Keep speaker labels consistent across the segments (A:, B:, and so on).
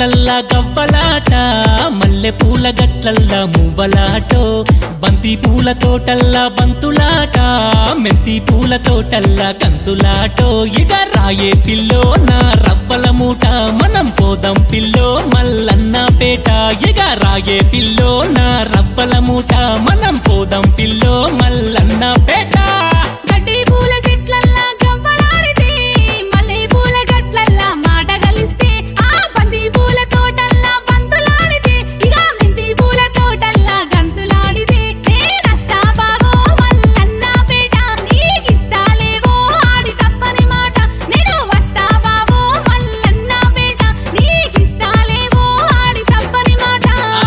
A: చెట్లల్లా గవ్వలాట మల్లె పూల గట్లల్లా మువ్వలాటో బంతి పూల తోటల్లా బంతులాట మెంతి పూల తోటల్లా కంతులాటో ఇక రాయే పిల్లో నా రవ్వల మూట మనం పోదాం పిల్లో మల్లన్న పేట ఇక రాయే పిల్లో నా రవ్వల మూట మనం పోదాం పిల్లో మల్లన్న పేట
B: గడ్డి పూల చెట్లల్లా గవ్వలాడితే మల్లె పూల గట్లల్లా మాట కలిస్తే ఆ బంతి పూల తోటల్లా బంతులాడితే ఇక మెంతి పూల తోటల్లా గంతులాడితే నేనస్తా బావో మల్లన్న పేట నీకిస్తాలేవో ఆడి తప్పని మాట నేను వస్తా బావో మల్లన్న పేట నీకిస్తాలేవో ఆడి తప్పని మాట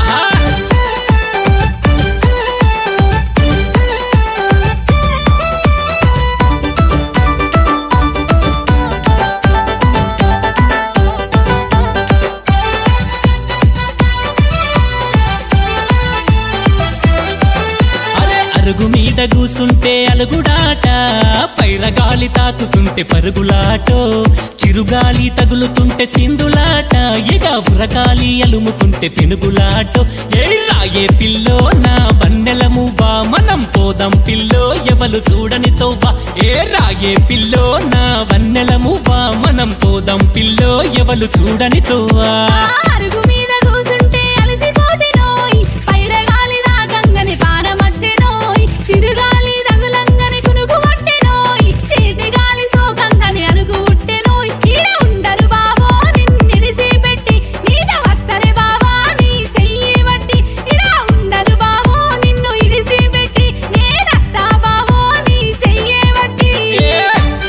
A: అరే అరుగు మీద కూసుంటే అలుగుడాట పైరగాలి తాకుతుంటే పరుగులాటో చిరుగాలి తగులుతుంటే చిందులాట ఇక ఉరగాలి అలుముతుంటే పెనుగులాటో ఏ రాయే పిల్లో నా వన్నెల మువ్వా మనం పోదాం పిల్లో ఎవలు చూడని తోవా ఏ రాయే పిల్లో నా వన్నెల మువ్వా మనం పోదాం పిల్లో ఎవలు చూడని తోవా
B: అరుగు మీద కూసుంటే అలసిపోతేనోయ్ పైరగాలి రాగంగని పారమచ్చెనోయ్ చిరుగాలి తగులంగని కునుకు పట్టెనోయ్ చేతి గాలి సోకంగని అరుగు ఉట్టెనోయ్ ఈడ ఉండరు బావో నిన్నిడిసి పెట్టి నీద వస్తరే బావా నీ చెయ్యి బట్టి ఈడ ఉండరు బావో నిన్ను ఇడిసి పెట్టి నేనస్తా బావో నీ చెయ్యే బట్టి
A: ఏ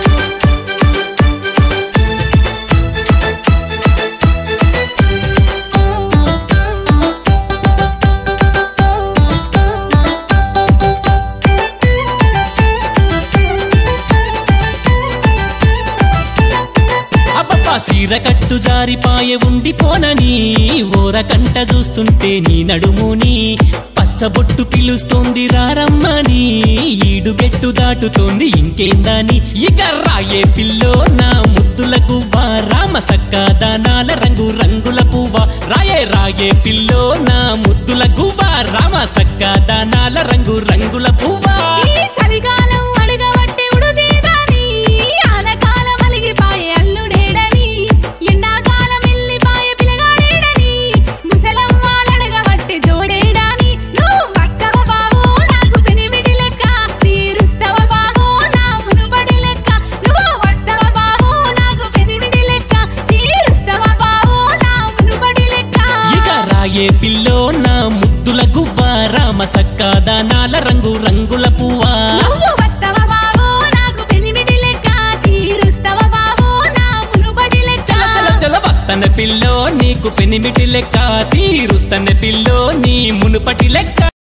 A: అబ్బబ్బా సీర కట్టు జారిపాయ ఉండిపోనని ఓరకంట చూస్తుంటే నీ నడుముని పచ్చబొట్టు పిలుస్తోంది రారమ్మని ఈడు గెట్టు దాటుతోంది ఇంకేందని ఇక రాయే పిల్లో నా ముద్దులకు వా రామ సక్క దానాల రంగు రంగుల పువ్వా రాయే రాయే పిల్లో నా ముద్దులకు వా రామ సక్క దానాల రంగు రంగుల పువ్వా
B: ఈ చలికాలం అడగబట్టే ఉడుకేదాని ఆనకాలం అలిగిపాయే అల్లుడేడని ఎండాకాలం ఎల్లిపాయ పిలగాడేడని ముసలమ్మాలడగబట్టే జోడేడాని నువ్వు వస్తవ బావో నాకు పెనిమిటి లెక్క తీరుస్తవ బావో నా మునుపడి లెక్క నువ్వు వస్తవ బావో నాకు పెనిమిటి లెక్క తీరుస్తవ బావో నా మునుపడి లెక్క
A: ఇక రాయే పిల్లో నా ముద్దుల గువ్వ రామ సక్క దానాల రంగు రంగుల పువ్వా
B: నువ్వు వస్తవ బావో నాకు పెనిమిటి లెక్క తీరుస్తవ బావో నా మునుపడి లెక్క
A: చల చల చల వస్తన పిల్లో నీకు పెనిమిటి లెక్క తీరుస్తన పిల్లో నీ మునుపటి లెక్క